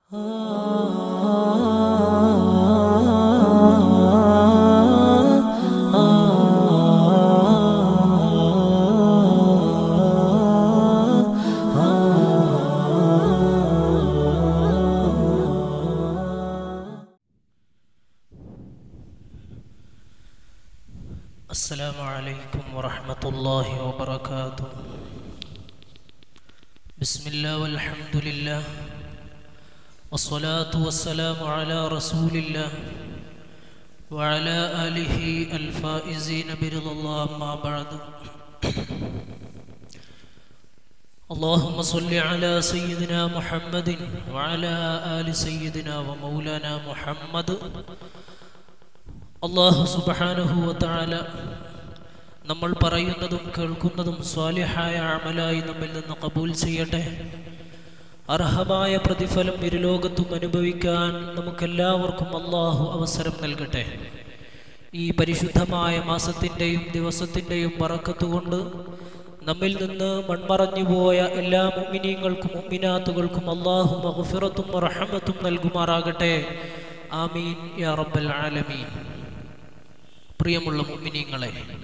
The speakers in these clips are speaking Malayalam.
السلام عليكم ورحمة الله وبركاته بسم الله والحمد لله والصلاة والسلام على رسول الله وعلى آله الفائزين برضا الله ما بعد اللهم صل على سيدنا محمد وعلى آل سيدنا ومولانا محمد അള്ളാഹു സുബാനുഹുവത്താല നമ്മൾ പറയുന്നതും കേൾക്കുന്നതും സ്വാലിഹായ അമലായി നമ്മിൽ നിന്ന് കബൂൽ ചെയ്യട്ടെ അർഹമായ പ്രതിഫലം ഇരുലോകത്തും അനുഭവിക്കാൻ നമുക്കെല്ലാവർക്കും അള്ളാഹു അവസരം നൽകട്ടെ ഈ പരിശുദ്ധമായ മാസത്തിൻ്റെയും ദിവസത്തിൻ്റെയും പറക്കത്തുകൊണ്ട് നമ്മിൽ നിന്ന് മൺമറഞ്ഞു പോയ എല്ലാ മുമ്മിനീങ്ങൾക്കും മുമ്മിനാത്തുകൾക്കും അള്ളാഹു മഹഫിറത്തും റഹമത്തും നൽകുമാറാകട്ടെ ആമീൻ യാ റബ്ബൽ ആലമീൻ പ്രിയമുള്ള മുമ്മിനീങ്ങളെ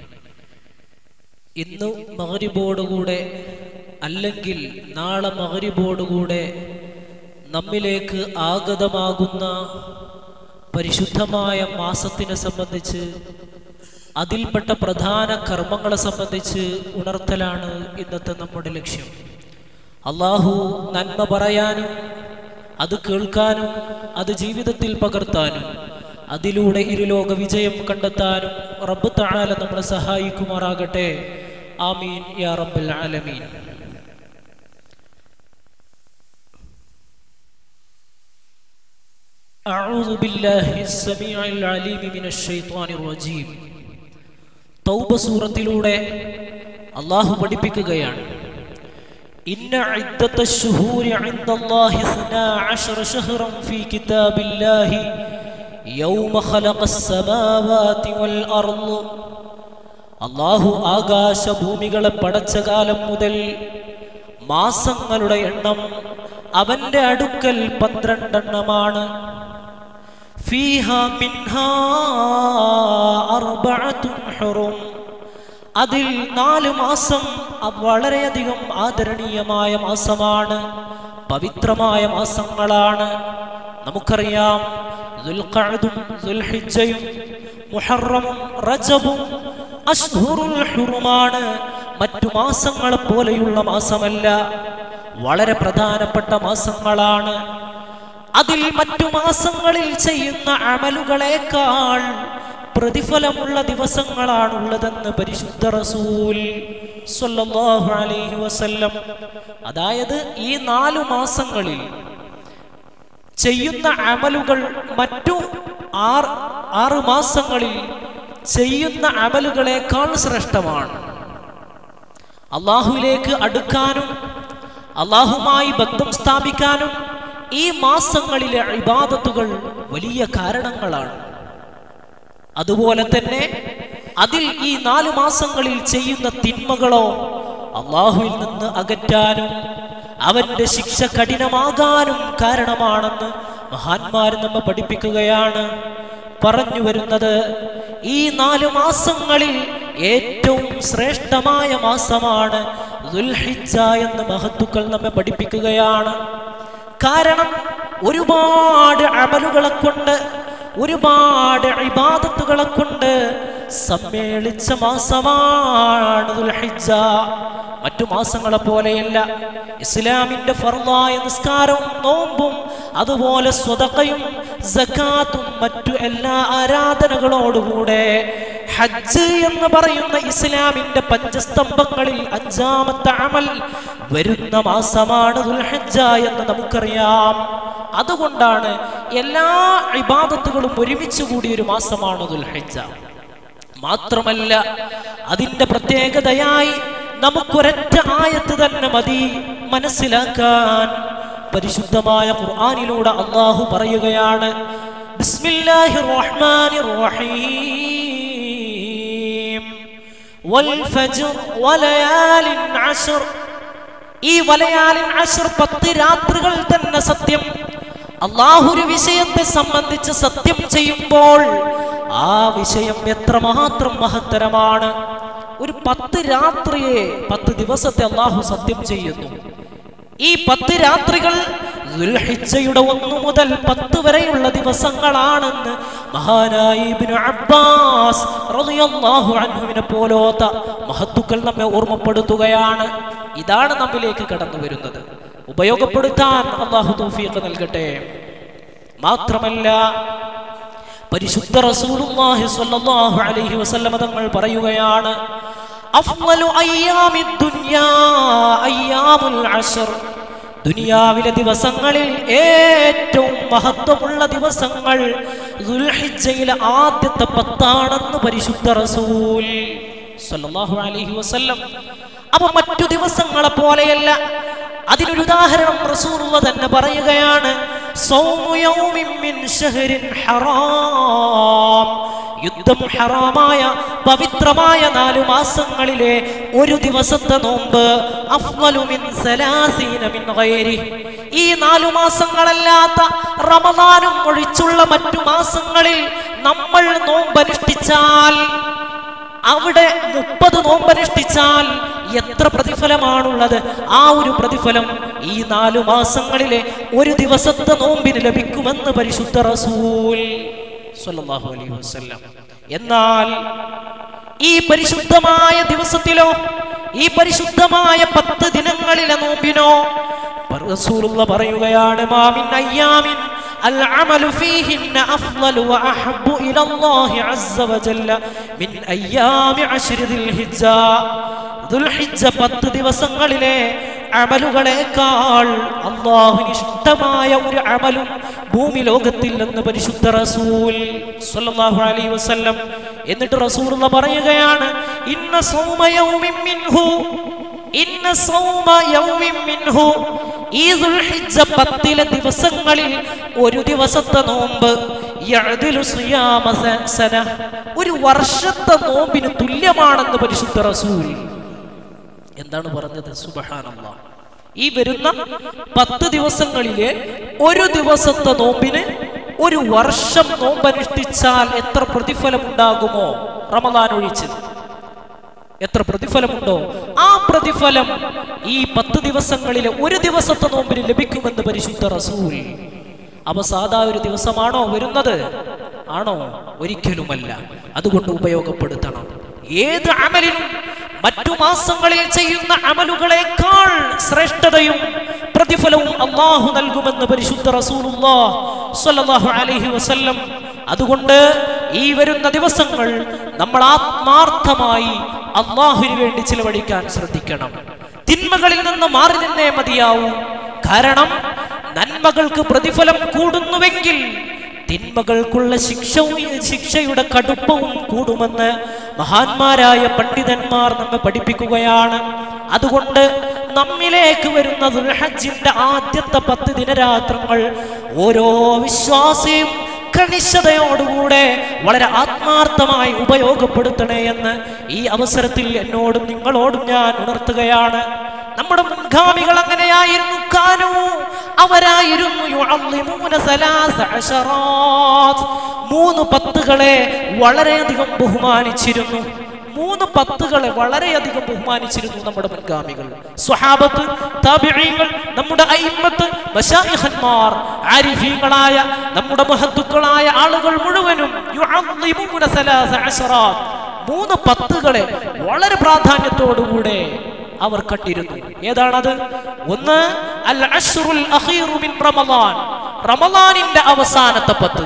ഇന്ന് മകരിബോടുകൂടെ അല്ലെങ്കിൽ നാളെ മകരിബോടുകൂടെ നമ്മിലേക്ക് ആഗതമാകുന്ന പരിശുദ്ധമായ മാസത്തിനെ സംബന്ധിച്ച് അതിൽപ്പെട്ട പ്രധാന കർമ്മങ്ങളെ സംബന്ധിച്ച് ഉണർത്തലാണ് ഇന്നത്തെ നമ്മുടെ ലക്ഷ്യം അള്ളാഹു നന്മ പറയാനും അത് കേൾക്കാനും അത് ജീവിതത്തിൽ പകർത്താനും അതിലൂടെ ഇരുലോക വിജയം കണ്ടെത്താനും റബ്ബ് തആല നമ്മളെ സഹായിക്കുമാറാകട്ടെ ആമീൻ യാ റബ്ബൽ ആലമീൻ أعوذ بالله السميع العليم من الشيطان الرجيم തൗബ സൂറത്തിലൂടെ അള്ളാഹു പഠിപ്പിക്കുകയാണ് إن عدة الشهور عند الله اثنا عشر شهرا في كتاب الله يوم خلق السماوات والأرض അള്ളാഹു ആകാശഭൂമികളെ പടച്ച കാലം മുതൽ മാസങ്ങളുടെ എണ്ണം അവന്റെ അടുക്കൽ പന്ത്രണ്ടെണ്ണമാണ് ഫീഹ മിൻഹാ അർബഅത്തുൻ ഹുറും അതിൽ നാല് മാസം വളരെയധികം ആദരണീയമായ മാസമാണ് പവിത്രമായ മാസങ്ങളാണ് നമുക്കറിയാം ദുൽഖഅദും ദുൽഹിജ്ജയും മുഹറമും റജബും അഷ്ഹുറുൽ ഹുറുമാണ് മറ്റു മാസങ്ങളെ പോലെയുള്ള മാസമല്ല വളരെ പ്രധാനപ്പെട്ട മാസങ്ങളാണ് അതിൽ മറ്റു മാസങ്ങളിൽ ചെയ്യുന്ന അമലുകളേക്കാൾ പ്രതിഫലമുള്ള ദിവസങ്ങളാണുള്ളതെന്ന് പരിശുദ്ധ റസൂൽ സ്വല്ലല്ലാഹു അലൈഹി വസല്ലം അതായത് ഈ നാലു മാസങ്ങളിൽ ചെയ്യുന്ന അമലുകൾ മറ്റു ആറ് ആറ് മാസങ്ങളിൽ ചെയ്യുന്ന അമലുകളെക്കാൾ ശ്രേഷ്ഠമാണ് അള്ളാഹുവിലേക്ക് അടുക്കാനും അള്ളാഹുമായി ബന്ധം സ്ഥാപിക്കാനും ഈ മാസങ്ങളിലെ ഇബാദത്തുകൾ വലിയ കാരണങ്ങളാണ് അതുപോലെ തന്നെ അതിൽ ഈ നാലു മാസങ്ങളിൽ ചെയ്യുന്ന തിന്മകളോ അള്ളാഹുവിൽ നിന്ന് അകറ്റാനും അവന്റെ ശിക്ഷ കഠിനമാകാനും കാരണമാണെന്ന് മഹാന്മാർ നമ്മെ പഠിപ്പിക്കുകയാണ് പറഞ്ഞു വരുന്നത് ഈ നാല് മാസങ്ങളിൽ ഏറ്റവും ശ്രേഷ്ഠമായ മാസമാണ് ദുൽഹിജ്ജ എന്ന് മഹത്തുക്കൾ നമ്മെ പഠിപ്പിക്കുകയാണ് കാരണം ഒരുപാട് അമലുകളെ കൊണ്ട് ഒരുപാട് ഇബാദത്തുകളെ കൊണ്ട് സമ്മേളിച്ച മാസമാണ് ദുൽഹിജ്ജ മറ്റു മാസങ്ങളെ പോലെയല്ല ഇസ്ലാമിന്റെ ഫർലായ നിസ്കാരവും നോമ്പും അതുപോലെ സ്വതക്കയും സക്കാത്തും മറ്റു എല്ലാ ആരാധനകളോടുകൂടെ ഹജ്ജ് എന്ന് പറയുന്ന ഇസ്ലാമിന്റെ പഞ്ചസ്തംഭങ്ങളിൽ അഞ്ചാമത്തെ അമൽ വരുന്ന മാസമാണ് ദുൽഹജ്ജ എന്ന് നമുക്കറിയാം അതുകൊണ്ടാണ് എല്ലാ ഇബാദത്തുകളും ഒരുമിച്ച് കൂടിയ ഒരു മാസമാണ് ദുൽഹജ്ജ മാത്രമല്ല അതിന്റെ പ്രത്യേകതയായി നമുക്കൊരൊറ്റ ആയത്ത് തന്നെ മതി മനസ്സിലാക്കാൻ പരിശുദ്ധമായ ഖുർആനിലൂടെ അള്ളാഹു പറയുകയാണ് ബിസ്മില്ലാഹിർ റഹ്മാനിർ റഹീം വൽ ഫജ്ർ വലയാലിൻ അശ്ർ ഈ വലയാലിൻ അശ്ർ പത്ത് രാത്രികൾ തന്നെ സത്യം അള്ളാഹു ഒരു വിഷയത്തെ സംബന്ധിച്ച് സത്യം ചെയ്യുമ്പോൾ ആ വിഷയം എത്രമാത്രം മഹത്തരമാണ് ഒരു പത്ത് രാത്രിയെ പത്ത് ദിവസത്തെ അള്ളാഹു സത്യം ചെയ്യുന്നു ഈ പത്ത് രാത്രികൾ ദുൽഹിജ്ജയുടെ ഒന്ന് മുതൽ പത്ത് വരെയുള്ള ദിവസങ്ങളാണെന്ന് മഹാനായ ഇബ്നു അബ്ബാസ് റളിയല്ലാഹു അൻഹുവിനെ പോലോത്ത മഹത്തുക്കൾ നമ്മെ ഓർമ്മപ്പെടുത്തുകയാണ് ഇതാണ് നമ്മിലേക്ക് കടന്നു വരുന്നത് ഉപയോഗപ്പെടുത്താൻ അള്ളാഹു തൗഫീഖ് നൽകട്ടെ മാത്രമല്ല പരിശുദ്ധ റസൂലുള്ളാഹി സ്വല്ലല്ലാഹു അലൈഹി വസല്ലമ തങ്ങൾ പറയുകയാണ് അഫ്ളലു അയ്യാമി ദുനിയാ അയ്യാമുൽ അശ്ർ ദുനിയാവിലെ ദിവസങ്ങളിൽ ഏറ്റവും മഹത്വമുള്ള ദിവസങ്ങൾ ദുൽഹിജ്ജയിലെ ആദ്യത്തെ പത്താണെന്ന് പരിശുദ്ധ റസൂൽ സ്വല്ലല്ലാഹു അലൈഹി വസല്ലം അപ്പൊ മറ്റു ദിവസങ്ങളെ പോലെയല്ല അതിനൊരു ഉദാഹരണം റസൂലുള്ള തന്നെ പറയുകയാണ് സൗമു യൗമിൻ മിൻ ശഹരിൻ ഹറാം യുദ്ധം ഹറാമായ പവിത്രമായ നാലു മാസങ്ങളിലെ ഒരു ദിവസത്തെ നോമ്പ് അഫ്ളലു മിൻ സലാസീന മിൻ ഗൈരി ഈ നാലു മാസങ്ങളല്ലാത്ത റമദാനും ഒഴിച്ചുള്ള മറ്റു മാസങ്ങളിൽ നമ്മൾ നോമ്പനുഷ്ഠിച്ചാൽ അവിടെ മുപ്പത് നോമ്പനുഷ്ഠിച്ചാൽ എത്ര പ്രതിഫലമാണുള്ളത് ആ ഒരു പ്രതിഫലം ഈ നാലു മാസങ്ങളിലെ ഒരു ദിവസത്തെ നോമ്പിന് ലഭിക്കുമെന്ന് പരിശുദ്ധ റസൂൽ സ്വല്ലല്ലാഹു അലൈഹി വസല്ലം എന്നാൽ ഈ പരിശുദ്ധമായ ദിവസത്തിലോ ഈ പരിശുദ്ധമായ പത്ത് ദിനങ്ങളിലെ നോമ്പിനോ റസൂലുള്ള പറയുകയാണ് മാമിൻ അയ്യാമിൻ العمل فيهن أفضل وأحب إلى الله عز وجل من أيام عشر ذي الحجة ദുൽഹിജ്ജ പത്ത് ദിവസങ്ങളിലെ അമലുകളെക്കാൾ അള്ളാഹുവിന് ഇഷ്ടമായ ഒരു അമലും ഭൂമി ലോകത്തിൽ നിന്ന് പരിശുദ്ധ റസൂൽ സ്വല്ലല്ലാഹു അലൈഹി വസല്ലം എന്നിട്ട് റസൂൽ പറയുകയാണ് ഇന്ന സൗമ യൗമിൻ മിൻഹു ഇന്ന സൗമ യൗമിൻ മിൻഹു ഈ ദുൽഹിജ്ജ പത്തിലെ ദിവസങ്ങളിൽ ഒരു ദിവസത്തെ നോമ്പ് യഅ്ദിലു സിയാമ സ- സന ഒരു വർഷത്തെ നോമ്പിന് തുല്യമാണെന്ന് പരിശുദ്ധ റസൂൽ എന്താണ് പറഞ്ഞത് സുബഹാനല്ലാ ഈ വരുന്ന പത്ത് ദിവസങ്ങളിലെ ഒരു ദിവസത്തെ നോമ്പിന് ഒരു വർഷം നോമ്പനുഷ്ഠിച്ചാൽ എത്ര പ്രതിഫലം ഉണ്ടാകുമോ റമദാൻ ഒഴിച്ച് എത്ര പ്രതിഫലമുണ്ടോ ആ പ്രതിഫലം ഈ പത്ത് ദിവസങ്ങളിലെ ഒരു ദിവസത്തെ നോമ്പിന് ലഭിക്കുമെന്ന് പരിശുദ്ധ റസൂൽ അവ സാധാ ഒരു ദിവസമാണോ വരുന്നത് ആണോ ഒരിക്കലുമല്ല അതുകൊണ്ട് ഉപയോഗപ്പെടുത്തണം ഏത് അമലിനും മറ്റു മാസങ്ങളിൽ ചെയ്യുന്ന അമലുകളെക്കാൾ ശ്രേഷ്ഠതയും പ്രതിഫലവും അള്ളാഹു നൽകുമെന്ന് പരിശുദ്ധ റസൂലുള്ളാഹ് സ്വല്ലല്ലാഹു അലൈഹി വസല്ലം അതുകൊണ്ട് ഈ വരുന്ന ദിവസങ്ങൾ നമ്മൾ ആത്മാർത്ഥമായി അള്ളാഹുവിന് വേണ്ടി ചിലവഴിക്കാൻ ശ്രദ്ധിക്കണം തിന്മകളിൽ നിന്ന് മാറി നിന്നേ മതിയാവൂ കാരണം നന്മകൾക്ക് പ്രതിഫലം കൂടുന്നുവെങ്കിൽ തിന്മകൾക്കുള്ള ശിക്ഷവും ശിക്ഷയുടെ കടുപ്പവും കൂടുമെന്ന് മഹാന്മാരായ പണ്ഡിതന്മാർ നമ്മെ പഠിപ്പിക്കുകയാണ് അതുകൊണ്ട് നമ്മിലേക്ക് വരുന്ന ദുൽഹജ്ജിന്റെ ആദ്യത്തെ പത്ത് ദിനരാത്രങ്ങൾ ഓരോ വിശ്വാസിയും കണിശതയോടുകൂടെ വളരെ ആത്മാർത്ഥമായി ഉപയോഗപ്പെടുത്തണേ എന്ന് ഈ അവസരത്തിൽ എന്നോടും നിങ്ങളോടും ഞാൻ ഉണർത്തുകയാണ് നമ്മുടെ മുൻഗാമികൾ അങ്ങനെയായിരുന്നു കാനു അവരായിരുന്നു യുഅള്ളിമൂന സലാസ അശറാത്ത്. മൂന്ന് പത്തുകളെ വളരെയധികം ബഹുമാനിച്ചിരുന്നു മൂന്ന് പത്തുകളെ വളരെയധികം ബഹുമാനിച്ചിരുന്നു നമ്മുടെ മുൻഗാമികൾ സ്വഹാബത്ത് താബിഈങ്ങൾ നമ്മുടെ അയിമ്മത്ത് മശായിഖന്മാർ ആരിഫീങ്ങളായ നമ്മുടെ മഹത്തുക്കളായ ആളുകൾ മുഴുവനും യുഅള്ളിമൂന സലാസ അശറാത്ത്. മൂന്ന് പത്തുകളെ വളരെ പ്രാധാന്യത്തോടുകൂടെ അവർ കണ്ടിരുന്നു ഏതാണത് ഒന്ന് അൽ അഷ്റുൽ അഖീറു മിൻ റമളാൻ റമളാനിന്റെ അവസാനത്തെ പത്ത്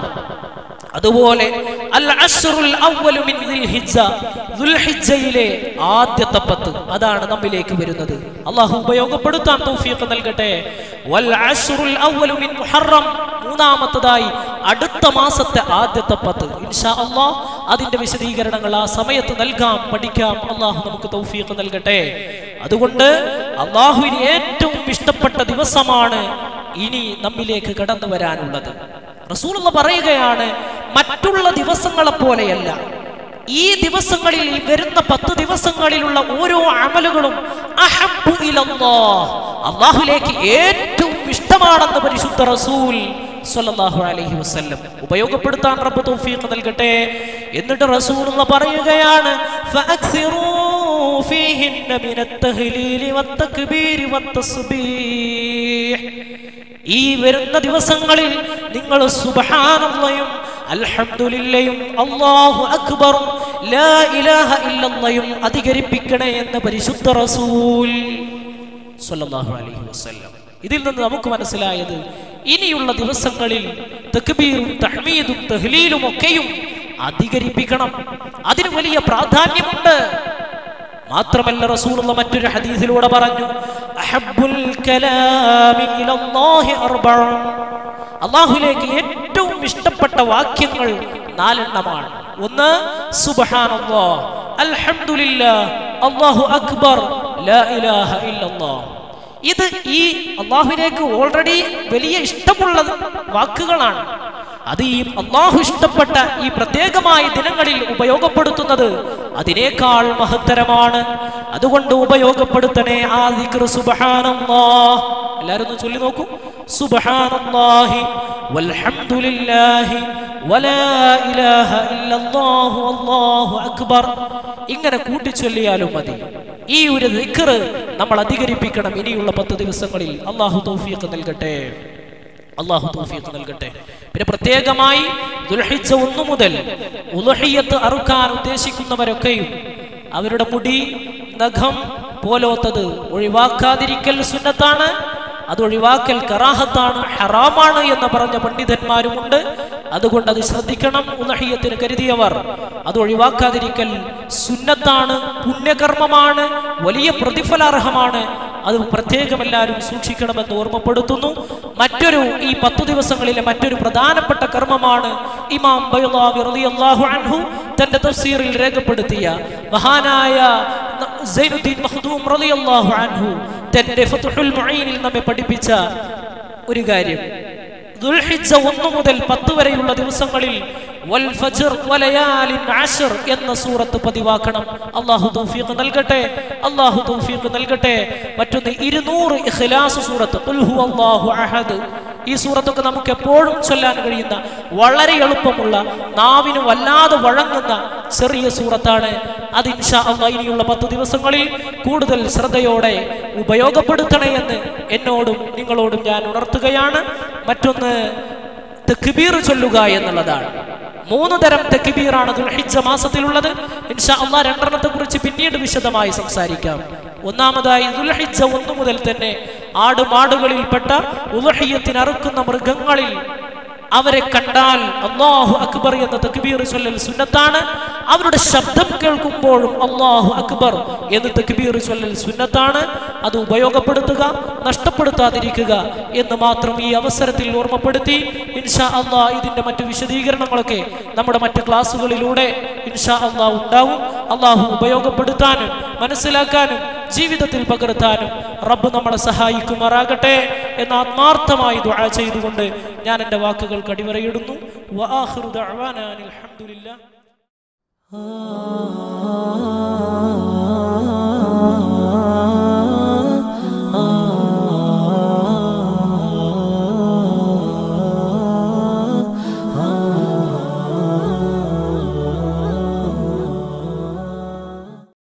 അതുപോലെ അൽ അഷ്റുൽ അവ്വലു മിൻ ദുൽഹിജ്ജ ദുൽഹിജ്ജയിലെ ആദ്യത്തെ പത്ത് അതാണ് നമ്മിലേക്ക് വരുന്നത് അള്ളാഹു ഉപയോഗപ്പെടുത്താൻ തൗഫീഖ് നൽകട്ടെ വൽ അഷ്റുൽ അവ്വലു മിൻ മുഹറം മൂന്നാമത്തതായി അടുത്ത മാസത്തെ ആദ്യത്തെ പത്ത് ഇൻഷാ അള്ളാഹ് അതിന്റെ വിശദീകരണങ്ങൾ ആ സമയത്ത് നൽകാം പഠിക്കാം അള്ളാഹു നമുക്ക് തൗഫീഖ് നൽകട്ടെ അതുകൊണ്ട് അള്ളാഹുവിന് ഏറ്റവും ഇഷ്ടപ്പെട്ട ദിവസമാണ് ഇനി നമ്മിലേക്ക് കടന്നു വരാനുള്ളത് റസൂലുള്ള പറയുകയാണ് മറ്റുള്ള ദിവസങ്ങളെ പോലെയല്ല ഈ ദിവസങ്ങളിൽ ഈ വരുന്ന പത്ത് ദിവസങ്ങളിലുള്ള ഓരോ അമലുകളും അഹബ്ബു ഇലല്ലാഹ്. അള്ളാഹുലേക്ക് ഏറ്റവും ഇഷ്ടമാണെന്ന് പരിശുദ്ധ റസൂൽ സ്വല്ലല്ലാഹു അലൈഹി വസല്ലം ഉപയോഗപ്പെടുത്താൻ റബ്ബ് തൗഫീഖ് നൽകട്ടെ എന്നിട്ട് റസൂലുള്ള പറയുകയാണ് ഫഅക്സിറൂ ഫീഹിന്ന മിനത്തഹ്ലീലി വത്തക്ബീരി വത്തസ്ബീഹ് ഈ വരുന്ന ദിവസങ്ങളിൽ നിങ്ങൾ സുബ്ഹാനല്ലാഹും അൽഹംദുലില്ലയും അല്ലാഹു അക്ബറും ലാ ഇലാഹ ഇല്ലല്ലയും അധികരിപ്പിക്കണേ എന്ന് പരിശുദ്ധ റസൂൽ സ്വല്ലല്ലാഹു അലൈഹി വസല്ലം ഇതിൽ നിന്ന് നമുക്ക് മനസ്സിലായത് ഇനിയുള്ള ദിവസങ്ങളിൽ തക്ബീറും തഹ്മീദും തഹ്ലീലും ഒക്കെയും അധികരിപ്പിക്കണം അതിന് വലിയ പ്രാധാന്യമുണ്ട് മാത്രമല്ല റസൂലുള്ള മറ്റൊരു ഹദീസിലൂടെ പറഞ്ഞു അഹബ്ബുൽ കലാമി ഇലല്ലാഹി അർബഉൻ അള്ളാഹുലേക്ക് ഏറ്റവും ഇഷ്ടപ്പെട്ട വാക്യങ്ങൾ നാലെണ്ണമാണ് ഒന്ന് സുബ്ഹാനല്ലാഹ് അൽഹംദുലില്ലാഹ് അല്ലാഹു അക്ബർ ലാ ഇലാഹ ഇല്ലല്ലാഹ് ഇത് ഈ അള്ളാഹുവിലേക്ക് ഓൾറെഡി വലിയ ഇഷ്ടമുള്ള വാക്കുകളാണ് അത് ഈ അള്ളാഹു ഇഷ്ടപ്പെട്ട ഈ പ്രത്യേകമായ ദിനങ്ങളിൽ ഉപയോഗപ്പെടുത്തുന്നത് അതിനേക്കാൾ മഹത്തരമാണ് അതുകൊണ്ട് ഉപയോഗപ്പെടുത്തണേ ആ ദിക്ർ സുബ്ഹാനല്ലാഹ് എല്ലാരും ഒന്ന് ചൊല്ലി നോക്കൂ സുബ്ഹാനല്ലാഹി വൽഹംദുലില്ലാഹി വലാ ഇലാഹ ഇല്ലല്ലാഹു അല്ലാഹു അക്ബർ ഇങ്ങനെ കൂട്ടിച്ചൊല്ലിയാലും മതി ഈ ഒരു ദിക്ർ നമ്മൾ അധികരിപ്പിക്കണം ഇനിയുള്ള പത്ത് ദിവസങ്ങളിൽ അള്ളാഹു തൗഫീഖ് നൽകട്ടെ അള്ളാഹു തൗഫീഖ് നൽകട്ടെ പിന്നെ പ്രത്യേകമായി ദുൽഹിജ്ജ ഒന്നു മുതൽ ഉലുഹിയത്ത് അറുക്കാൻ ഉദ്ദേശിക്കുന്നവരൊക്കെയും അവരുടെ മുടി നഖം പോലോത്തത് ഒഴിവാക്കാതിരിക്കൽ സുന്നത്താണ് അത് ഒഴിവാക്കൽ കറാഹത്താണ് ഹറാമാണ് എന്ന് പറഞ്ഞ പണ്ഡിതന്മാരുമുണ്ട് അതുകൊണ്ട് അത് ശ്രദ്ധിക്കണം ഉലഹിയത്തിന് കരുതിയവർ അത് ഒഴിവാക്കാതിരിക്കൽ സുന്നത്താണ് പുണ്യകർമ്മമാണ് വലിയ പ്രതിഫലാർഹമാണ് അത് പ്രത്യേകം എല്ലാവരും സൂക്ഷിക്കണമെന്ന് ഓർമ്മപ്പെടുത്തുന്നു മറ്റൊരു ഈ പത്തു ദിവസങ്ങളിലെ മറ്റൊരു പ്രധാനപ്പെട്ട കർമ്മമാണ് ഇമാം ബൈളാവി റളിയല്ലാഹു അൻഹു തന്റെ തഫ്സീറിൽ രേഖപ്പെടുത്തിയ മഹാനായ സൈനുദ്ദീൻ മഖ്ദൂം റളിയല്ലാഹു അൻഹു തന്റെ ഫത്ഹുൽ മുഈനിൽ നമ്മെ പഠിപ്പിച്ച ഒരു കാര്യം ദുൽഹിജ്ജ ഒന്ന് മുതൽ പത്ത് വരെയുള്ള ദിവസങ്ങളിൽ വൽ ഫജ്ർ വലയാലിൻ അശ്ർ എന്ന സൂറത്ത് പതിവാക്കണം അള്ളാഹു തൗഫീഖ് നൽകട്ടെ അള്ളാഹു തൗഫീഖ് നൽകട്ടെ മറ്റൊന്ന് ഇരുന്നൂറ് ഇഖ്ലാസ് സൂറത്ത് ഖുൽ ഹുവല്ലാഹു അഹദ് ഈ സൂറത്തൊക്കെ നമുക്ക് എപ്പോഴും ചൊല്ലാൻ കഴിയുന്ന വളരെ എളുപ്പമുള്ള നാവിന് വല്ലാതെ വഴങ്ങുന്ന ചെറിയ സൂറത്താണ് അത് ഇൻഷാ അള്ളാഹ് ഇനിയുള്ള പത്ത് ദിവസങ്ങളിൽ കൂടുതൽ ശ്രദ്ധയോടെ ഉപയോഗപ്പെടുത്തണേ എന്ന് എന്നോടും നിങ്ങളോടും ഞാൻ ഉണർത്തുകയാണ് മറ്റൊന്ന് തെക്കുബീർ ചൊല്ലുക എന്നുള്ളതാണ് മൂന്ന് തരം തെക്കുബീറാണ് ദുൽഹിജ്ജ മാസത്തിലുള്ളത് ഇൻഷാ അള്ളാഹ് രണ്ടെണ്ണത്തെ കുറിച്ച് പിന്നീട് വിശദമായി സംസാരിക്കാം ഒന്നാമതായി ദുൽഹിജ്ജ ഒന്നു മുതൽ തന്നെ ആടുമാടുകളിൽപ്പെട്ട ഉലഹിയത്തിന് അറുക്കുന്ന മൃഗങ്ങളിൽ അവരെ കണ്ടാൽ അള്ളാഹു അക്ബർ എന്ന തക്ബീർ ചൊല്ലൽ സുന്നത്താണ് അവരുടെ ശബ്ദം കേൾക്കുമ്പോഴും അള്ളാഹു അക്ബർ എന്ന് തക്ബീർ ചൊല്ലൽ സുന്നത്താണ് അത് ഉപയോഗപ്പെടുത്തുക നഷ്ടപ്പെടുത്താതിരിക്കുക എന്ന് മാത്രം ഈ അവസരത്തിൽ ഓർമ്മപ്പെടുത്തി ഇൻഷാ അള്ളാ ഇതിന്റെ മറ്റു വിശദീകരണങ്ങളൊക്കെ നമ്മുടെ മറ്റു ക്ലാസ്സുകളിലൂടെ ഇൻഷാ അള്ളാ ഉണ്ടാവും അള്ളാഹു ഉപയോഗപ്പെടുത്താനും മനസ്സിലാക്കാനും ജീവിതത്തിൽ പകർത്താനും റബ്ബ് നമ്മളെ സഹായിക്കുമാറാകട്ടെ എന്ന് ആത്മാർത്ഥമായി ദുആ ചെയ്തുകൊണ്ട് ഞാൻ എൻ്റെ വാക്കുകൾ കടിവറയിടുന്നു വആഖിറു ദഅ്വാനാ അനിൽ ഹംദുലില്ലാ